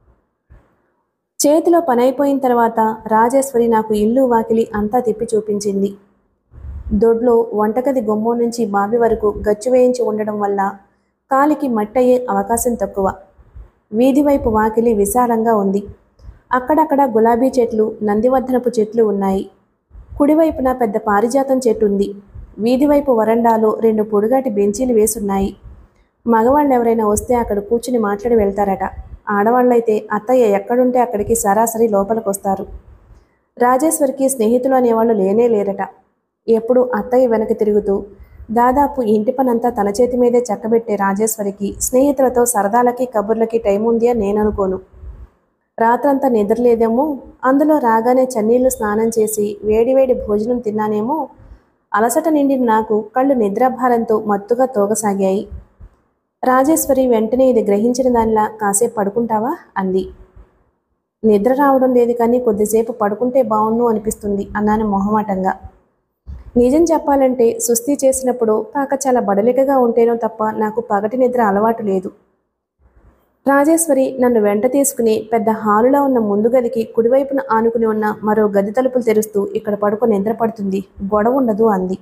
A: చేతిలో పనైపోయిన తర్వాత రాజేశ్వరి నాకు ఇల్లు వాకిలి అంతా తిప్పి చూపించింది దొడ్లో వంటగది గుమ్మం నుంచి బావి వరకు గచ్చు వేయించి ఉండడం వల్ల కాలికి మట్టయ్యే అవకాశం తక్కువ వీధి వైపు వాకిలి విశాలంగా ఉంది అక్కడక్కడ గులాబీ చెట్లు నందివర్ధనపు చెట్లు ఉన్నాయి కుడివైపున పెద్ద పారిజాతం చెట్టు ఉంది వీధి వైపు వరండాలో రెండు పొడుగాటి బెంచీలు వేసున్నాయి మగవాళ్ళు ఎవరైనా వస్తే అక్కడ కూర్చుని మాట్లాడి వెళ్తారట ఆడవాళ్ళైతే అత్తయ్య ఎక్కడుంటే అక్కడికి సరాసరి లోపలికి వస్తారు రాజేశ్వరికి స్నేహితులు అనేవాళ్ళు లేనే లేరట ఎప్పుడు అత్తయ్య వెనక తిరుగుతూ దాదాపు ఇంటి పనంతా తన చేతి మీదే చక్కబెట్టే రాజేశ్వరికి స్నేహితులతో సరదాలకి కబుర్లకి టైం ఉంది అని నేను అనుకోను రాత్రంతా నిద్రలేదేమో అందులో రాగానే చన్నీళ్లు స్నానం చేసి వేడివేడి భోజనం తిన్నానేమో అలసట నిండిన నాకు కళ్ళు నిద్రాభారంతో మత్తుగా తోగసాగాయి రాజేశ్వరి వెంటనే ఇది గ్రహించిన దానిలా కాసేపు పడుకుంటావా అంది నిద్ర రావడం లేదు కానీ కొద్దిసేపు పడుకుంటే బావుణ్ణు అనిపిస్తుంది అన్నాను మొహమాటంగా నిజం చెప్పాలంటే సుస్థి చేసినప్పుడు కాక చాలా బడలికగా ఉంటేనో తప్ప నాకు పగటి నిద్ర అలవాటు లేదు రాజేశ్వరి నన్ను వెంట తీసుకుని పెద్ద హాలులో ఉన్న ముందు గదికి కుడివైపున ఆనుకుని ఉన్న మరో గది తలుపులు తెరుస్తూ ఇక్కడ పడుకొని నిద్ర పడుతుంది గొడవ ఉండదు అంది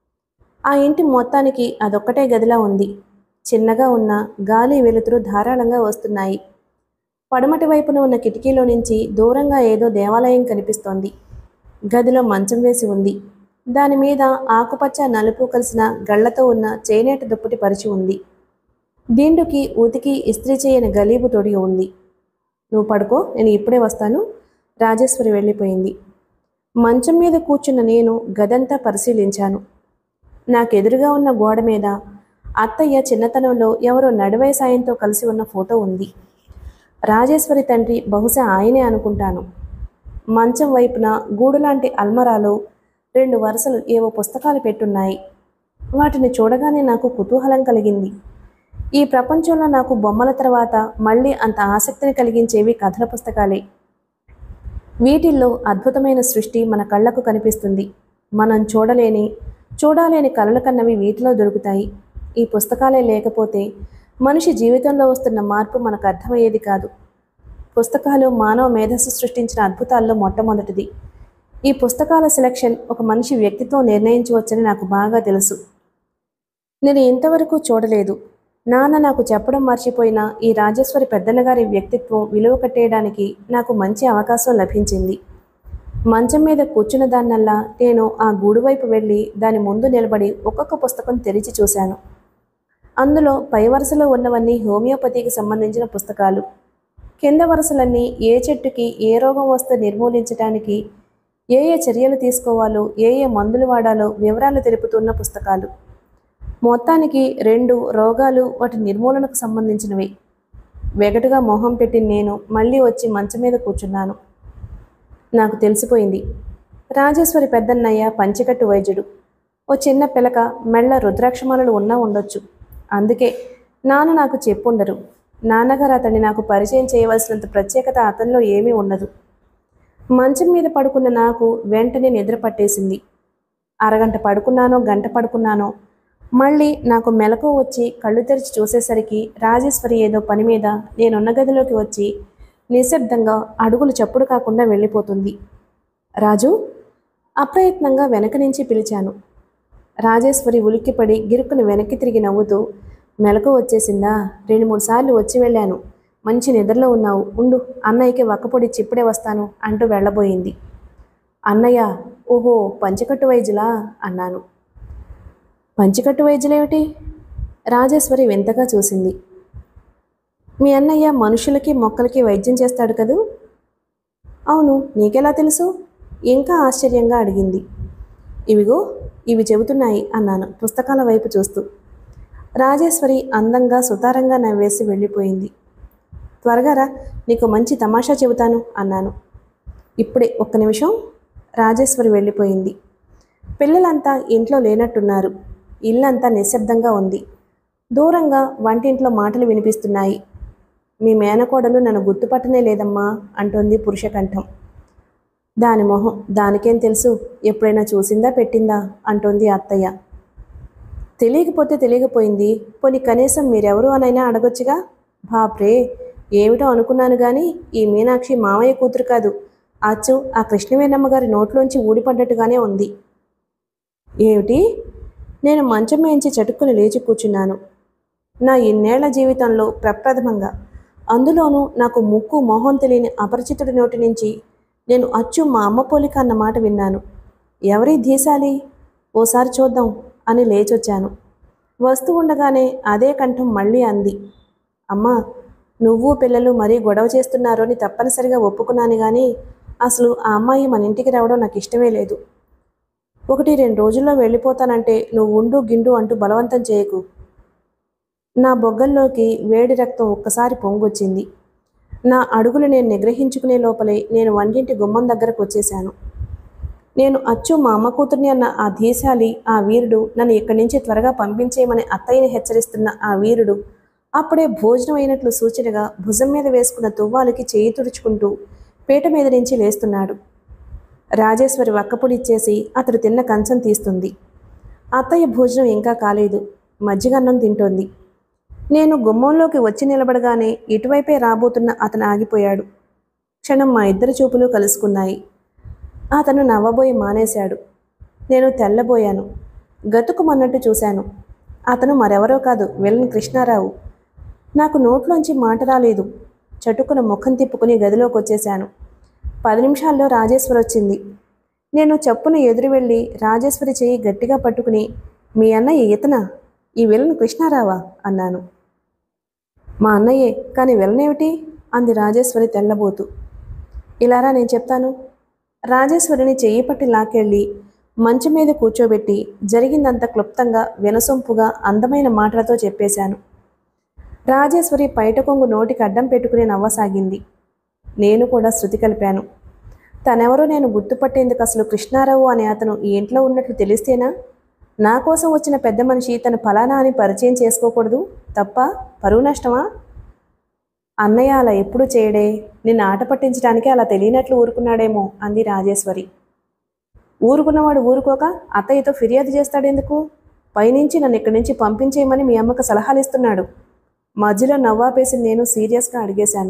A: ఆ ఇంటి మొత్తానికి అదొక్కటే గదిలా ఉంది చిన్నగా ఉన్న గాలి వెలుతురు ధారాళంగా వస్తున్నాయి పడమటి వైపున ఉన్న కిటికీలో నుంచి దూరంగా ఏదో దేవాలయం కనిపిస్తోంది గదిలో మంచం వేసి ఉంది దాని మీద ఆకుపచ్చ నలుపు కలిసిన గళ్లతో ఉన్న చేనేత దుప్పటి పరిచి ఉంది దిండుకి ఉతికి ఇస్త్రీ చేయని గలీబు తొడిగి ఉంది నువ్వు పడుకో నేను ఇప్పుడే వస్తాను రాజేశ్వరి వెళ్ళిపోయింది మంచం మీద కూర్చున్న నేను గదంతా పరిశీలించాను నాకెదురుగా ఉన్న గోడ మీద అత్తయ్య చిన్నతనంలో ఎవరో నడివై సాయంతో కలిసి ఉన్న ఫోటో ఉంది రాజేశ్వరి తండ్రి బహుశా ఆయనే అనుకుంటాను మంచం వైపున గూడులాంటి అల్మరాలో రెండు వరుసలు ఏవో పుస్తకాలు పెట్టున్నాయి వాటిని చూడగానే నాకు కుతూహలం కలిగింది ఈ ప్రపంచంలో నాకు బొమ్మల తర్వాత మళ్ళీ అంత ఆసక్తిని కలిగించేవి కథల పుస్తకాలే వీటిల్లో అద్భుతమైన సృష్టి మన కళ్ళకు కనిపిస్తుంది మనం చూడలేని చూడాలేని కలలు కన్నవి వీటిలో దొరుకుతాయి ఈ పుస్తకాలే లేకపోతే మనిషి జీవితంలో వస్తున్న మార్పు మనకు అర్థమయ్యేది కాదు పుస్తకాలు మానవ మేధస్సు సృష్టించిన అద్భుతాల్లో మొట్టమొదటిది ఈ పుస్తకాల సెలక్షన్ ఒక మనిషి వ్యక్తిత్వం నిర్ణయించవచ్చని నాకు బాగా తెలుసు నేను ఇంతవరకు చూడలేదు నాన్న నాకు చెప్పడం మర్చిపోయిన ఈ రాజేశ్వరి పెద్దన్నగారి వ్యక్తిత్వం విలువ కట్టేయడానికి నాకు మంచి అవకాశం లభించింది మంచం మీద కూర్చున్న దాన్నల్లా నేను ఆ గూడు వైపు వెళ్ళి దాని ముందు నిలబడి ఒక్కొక్క పుస్తకం తెరిచి చూశాను అందులో పై వరుసలో ఉన్నవన్నీ హోమియోపతికి సంబంధించిన పుస్తకాలు కింద వరుసలన్నీ ఏ చెట్టుకి ఏ రోగం వస్తే నిర్మూలించడానికి ఏ ఏ చర్యలు తీసుకోవాలో ఏ ఏ మందులు వాడాలో వివరాలు తెలుపుతున్న పుస్తకాలు మొత్తానికి రెండు రోగాలు వాటి నిర్మూలనకు సంబంధించినవి వెగటుగా మొహం పెట్టి నేను మళ్ళీ వచ్చి మంచం మీద కూర్చున్నాను నాకు తెలిసిపోయింది రాజేశ్వరి పెద్దన్నయ్య పంచకట్టు వైద్యుడు ఓ చిన్న పిలక మెళ్ళ రుద్రాక్షమాలలు ఉన్నా ఉండొచ్చు అందుకే నాన్న నాకు చెప్పుండరు నాన్నగారు అతన్ని నాకు పరిచయం చేయవలసినంత ప్రత్యేకత అతనిలో ఏమీ ఉండదు మంచం మీద పడుకున్న నాకు వెంటనే నిద్ర పట్టేసింది అరగంట పడుకున్నానో గంట పడుకున్నానో మళ్ళీ నాకు మెలకు వచ్చి కళ్ళు తెరిచి చూసేసరికి రాజేశ్వరి ఏదో పని మీద నేనున్న గదిలోకి వచ్చి నిశ్శబ్దంగా అడుగులు చప్పుడు కాకుండా వెళ్ళిపోతుంది రాజు అప్రయత్నంగా వెనక నుంచి పిలిచాను రాజేశ్వరి ఉలిక్కిపడి గిరుక్కుని వెనక్కి తిరిగి నవ్వుతూ మెలకు వచ్చేసిందా రెండు మూడు సార్లు వచ్చి వెళ్ళాను మంచి నిద్రలో ఉన్నావు ఉండు అన్నయ్యకి వక్కపొడి చిప్పుడే వస్తాను అంటూ వెళ్ళబోయింది అన్నయ్య ఓహో పంచకట్టు వైద్యులా అన్నాను పంచకట్టు వైద్యులేమిటి రాజేశ్వరి వింతగా చూసింది మీ అన్నయ్య మనుషులకి మొక్కలకి వైద్యం చేస్తాడు కదూ అవును నీకెలా తెలుసు ఇంకా ఆశ్చర్యంగా అడిగింది ఇవిగో ఇవి చెబుతున్నాయి అన్నాను పుస్తకాల వైపు చూస్తూ రాజేశ్వరి అందంగా సుతారంగా నవ్వేసి వెళ్ళిపోయింది త్వరగా రా నీకు మంచి తమాషా చెబుతాను అన్నాను ఇప్పుడే ఒక్క నిమిషం రాజేశ్వరి వెళ్ళిపోయింది పిల్లలంతా ఇంట్లో లేనట్టున్నారు ఇల్లంతా నిశ్శబ్దంగా ఉంది దూరంగా వంటింట్లో మాటలు వినిపిస్తున్నాయి మీ మేనకోడలు నన్ను గుర్తుపట్టనే లేదమ్మా అంటోంది పురుషకంఠం దాని మొహం దానికేం తెలుసు ఎప్పుడైనా చూసిందా పెట్టిందా అంటోంది అత్తయ్య తెలియకపోతే తెలియకపోయింది పోనీ కనీసం మీరెవరు అనైనా అడగొచ్చుగా బాప్రే ఏమిటో అనుకున్నాను కానీ ఈ మీనాక్షి మామయ్య కూతురు కాదు అచ్చు ఆ కృష్ణవేణమ్మ గారి నోట్లోంచి ఊడిపడ్డట్టుగానే ఉంది ఏమిటి నేను మంచం మేంచి చటుక్కుని లేచి కూర్చున్నాను నా ఇన్నేళ్ల జీవితంలో ప్రప్రథమంగా అందులోనూ నాకు ముక్కు మొహం తెలియని అపరిచితుడి నోటి నుంచి నేను అచ్చు మా అమ్మ పోలిక అన్న మాట విన్నాను ఎవరి ధీశాలి ఓసారి చూద్దాం అని లేచొచ్చాను వస్తూ ఉండగానే అదే కంఠం మళ్ళీ అంది అమ్మా నువ్వు పిల్లలు మరీ గొడవ చేస్తున్నారు అని తప్పనిసరిగా ఒప్పుకున్నాను కానీ అసలు ఆ అమ్మాయి మన ఇంటికి రావడం నాకు ఇష్టమే లేదు ఒకటి రెండు రోజుల్లో వెళ్ళిపోతానంటే నువ్వు ఉండు గిండు అంటూ బలవంతం చేయకు నా బొగ్గల్లోకి వేడి రక్తం ఒక్కసారి పొంగొచ్చింది నా అడుగులు నేను నిగ్రహించుకునే లోపలే నేను వంటింటి గుమ్మం దగ్గరకు వచ్చేశాను నేను అచ్చు మా అమ్మ కూతుర్ని అన్న ఆ ధీశాలి ఆ వీరుడు నన్ను ఇక్కడి నుంచి త్వరగా పంపించేయమని అత్తయ్యని హెచ్చరిస్తున్న ఆ వీరుడు అప్పుడే భోజనం అయినట్లు సూచనగా భుజం మీద వేసుకున్న తువ్వాలకి చేయి తుడుచుకుంటూ పీట మీద నుంచి లేస్తున్నాడు రాజేశ్వరి వక్కపొడిచ్చేసి అతడు తిన్న కంచం తీస్తుంది అత్తయ్య భోజనం ఇంకా కాలేదు మజ్జిగన్నం తింటోంది నేను గుమ్మంలోకి వచ్చి నిలబడగానే ఇటువైపే రాబోతున్న అతను ఆగిపోయాడు క్షణం మా ఇద్దరి చూపులు కలుసుకున్నాయి అతను నవ్వబోయి మానేశాడు నేను తెల్లబోయాను గతుకుమన్నట్టు చూశాను అతను మరెవరో కాదు విలన్ కృష్ణారావు నాకు నోట్లోంచి మాట రాలేదు చటుకున ముఖం తిప్పుకుని గదిలోకి వచ్చేశాను పది నిమిషాల్లో రాజేశ్వరి వచ్చింది నేను చెప్పున ఎదురు వెళ్ళి రాజేశ్వరి చేయి గట్టిగా పట్టుకుని మీ అన్నయ్య ఇతనా ఈ విలన్ కృష్ణారావా అన్నాను మా అన్నయ్యే కానీ విలనేమిటి అంది రాజేశ్వరి తెల్లబోతూ ఇలారా నేను చెప్తాను రాజేశ్వరిని చెయ్యి పట్టి లాకెళ్ళి మంచం మీద కూర్చోబెట్టి జరిగిందంత క్లుప్తంగా వినసొంపుగా అందమైన మాటలతో చెప్పేశాను రాజేశ్వరి పైట కొంగు నోటికి అడ్డం పెట్టుకుని నవ్వసాగింది నేను కూడా శృతి కలిపాను తనెవరో నేను గుర్తుపట్టేందుకు అసలు కృష్ణారావు అనే అతను ఈ ఇంట్లో ఉన్నట్లు తెలిస్తేనా నా కోసం వచ్చిన పెద్ద మనిషి తను ఫలానా అని పరిచయం చేసుకోకూడదు తప్ప పరువు నష్టమా అన్నయ్య అలా ఎప్పుడూ చేయడే నిన్ను ఆట పట్టించడానికి అలా తెలియనట్లు ఊరుకున్నాడేమో అంది రాజేశ్వరి ఊరుకున్నవాడు ఊరుకోక అత్తయ్యతో ఫిర్యాదు చేస్తాడెందుకు పైనుంచి నన్ను ఇక్కడి నుంచి పంపించేయమని మీ అమ్మకు సలహాలు ఇస్తున్నాడు మధ్యలో నవ్వాపేసి నేను సీరియస్గా అడిగేశాను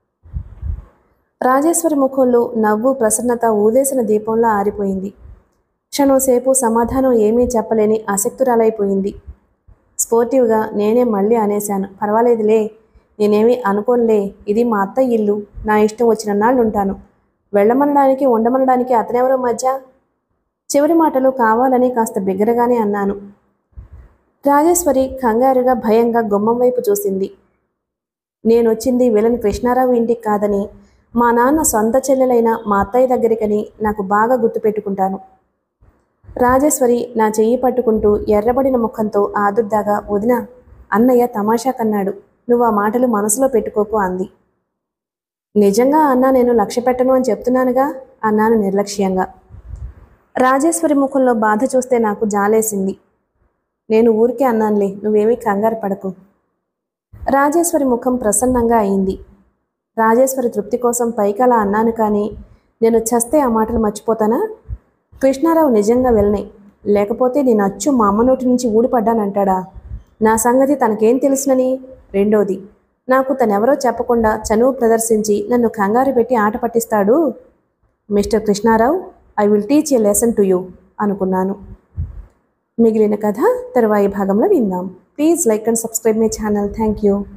A: రాజేశ్వరి ముఖంలో నవ్వు ప్రసన్నత ఊదేసిన దీపంలో ఆరిపోయింది క్షణంసేపు సమాధానం ఏమీ చెప్పలేని ఆసక్తురాలైపోయింది స్పోర్టివ్గా నేనే మళ్ళీ అనేశాను పర్వాలేదులే నేనేమీ అనుకోనులే ఇది మా అత్త ఇల్లు నా ఇష్టం వచ్చిన నాళ్ళు ఉంటాను వెళ్ళమనడానికి ఉండమనడానికి అతనెవరో మధ్య చివరి మాటలు కావాలని కాస్త బిగ్గరగానే అన్నాను రాజేశ్వరి కంగారుగా భయంగా గుమ్మం వైపు చూసింది నేనొచ్చింది విలన్ కృష్ణారావు ఇంటికి కాదని మా నాన్న సొంత చెల్లెలైన మా అత్తయ్య దగ్గరికని నాకు బాగా గుర్తుపెట్టుకుంటాను రాజేశ్వరి నా చెయ్యి పట్టుకుంటూ ఎర్రబడిన ముఖంతో ఆదుర్దాగా వదిన అన్నయ్య తమాషా కన్నాడు నువ్వు ఆ మాటలు మనసులో పెట్టుకోకు అంది నిజంగా అన్నా నేను లక్ష్య పెట్టను అని చెప్తున్నానుగా అన్నాను నిర్లక్ష్యంగా రాజేశ్వరి ముఖంలో బాధ చూస్తే నాకు జాలేసింది నేను ఊరికే అన్నానులే నువ్వేమీ కంగారు పడకు రాజేశ్వరి ముఖం ప్రసన్నంగా అయింది రాజేశ్వరి తృప్తి కోసం పైకలా అన్నాను కానీ నేను చస్తే ఆ మాటలు మర్చిపోతానా కృష్ణారావు నిజంగా వెళ్ళనాయి లేకపోతే నేను అచ్చు మా అమ్మ నోటి నుంచి ఊడిపడ్డానంటాడా నా సంగతి తనకేం తెలుసునని రెండోది నాకు తనెవరో చెప్పకుండా చనువు ప్రదర్శించి నన్ను కంగారు పెట్టి ఆట పట్టిస్తాడు mister Krishna Rao I will teach a lesson to you అనుకున్నాను మిగిలిన కథ తరువాయి భాగంలో విందాం please like and subscribe my channel thank you